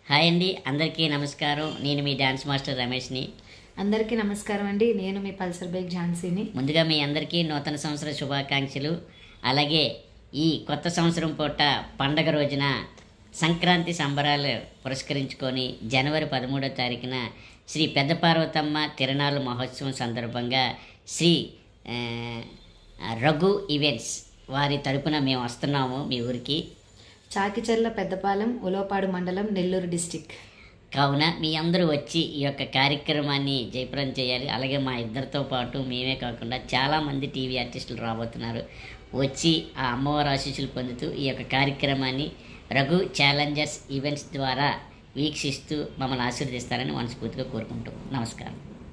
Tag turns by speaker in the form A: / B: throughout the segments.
A: hi అండి అందరికీ నమస్కారం నేను మీ డాన్స్ మాస్టర్ రమేష్ని
B: అందరికీ నమస్కారం అండి నేను మీ పల్సర్ బైక్ ఝాన్సీని
A: ముందుగా మీ అందరికీ నూతన సంవత్సర శుభాకాంక్షలు అలాగే ఈ కొత్త సంవత్సరం పూట పండగ రోజున సంక్రాంతి సంబరాలు పురస్కరించుకొని జనవరి పదమూడో తారీఖున శ్రీ పెద్ద పార్వతమ్మ తిరణాలు మహోత్సవం సందర్భంగా శ్రీ ఆ, రఘు ఈవెంట్స్ వారి తరపున మేము వస్తున్నాము మీ ఊరికి
B: చాకిచెర్ల పెద్దపాలెం ఉలోపాడు మండలం నెల్లూరు డిస్టిక్
A: కావున మీ అందరూ వచ్చి ఈ యొక్క కార్యక్రమాన్ని జయప్రదం చేయాలి అలాగే మా ఇద్దరితో పాటు మేమే కాకుండా చాలామంది టీవీ ఆర్టిస్టులు రాబోతున్నారు వచ్చి ఆ అమ్మవారి ఆశీస్సులు పొందుతూ ఈ యొక్క కార్యక్రమాన్ని రఘు ఛాలెంజర్స్ ఈవెంట్స్ ద్వారా వీక్షిస్తూ మమ్మల్ని ఆశీర్వదిస్తారని మనస్ఫూర్తిగా కోరుకుంటూ నమస్కారం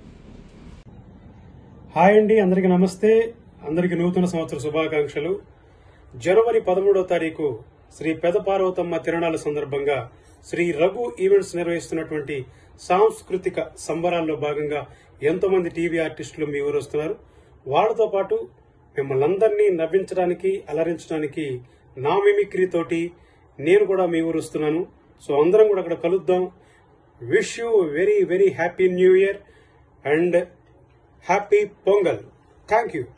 C: హాయ్ అండి అందరికీ నమస్తే అందరికీ నూతన సంవత్సర శుభాకాంక్షలు జనవరి పదమూడవ తారీఖు శ్రీ పెద పార్వతమ్మ తిరణాల సందర్భంగా శ్రీ రఘు ఈవెంట్స్ నిర్వహిస్తున్నటువంటి సాంస్కృతిక సంబరాల్లో భాగంగా ఎంతో మంది టీవీ ఆర్టిస్టులు మీ ఊరు వస్తున్నారు వాళ్ళతో పాటు మిమ్మల్ని అందరినీ నవ్వించడానికి అలరించడానికి నా మిమిక్రీ తోటి నేను కూడా మీ ఊరు వస్తున్నాను సో అందరం కూడా అక్కడ కలుద్దాం wish you very very happy new year and happy Pongal thank you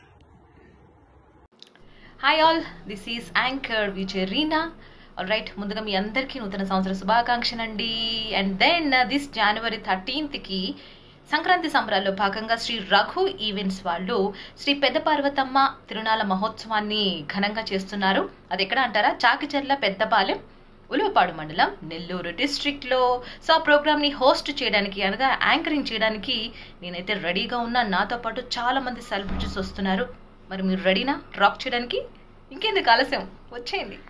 D: hi all this is anchor Vijay Reena all right ముందుగా మీ అందరికీ నూతన సంవత్సర శుభాకాంక్షలు అండి అండ్ దెన్ దిస్ జనవరి థర్టీన్త్కి సంక్రాంతి సంబరాల్లో భాగంగా శ్రీ రఘు ఈవెంట్స్ వాళ్ళు శ్రీ పెద్ద పార్వతమ్మ తిరునాళ మహోత్సవాన్ని ఘనంగా చేస్తున్నారు అది ఎక్కడ అంటారా చాకిచర్ల పెద్దపాలెం ఉలవపాడు మండలం నెల్లూరు డిస్ట్రిక్ట్ లో సో ఆ ప్రోగ్రామ్ ని హోస్ట్ చేయడానికి అనగా యాంకరింగ్ చేయడానికి నేనైతే రెడీగా ఉన్నా నాతో పాటు చాలా మంది సెలబ్రిటీస్ వస్తున్నారు మరి మీరు రెడీనా రాక్ చేయడానికి ఇంకెందుకు ఆలస్యం వచ్చేయండి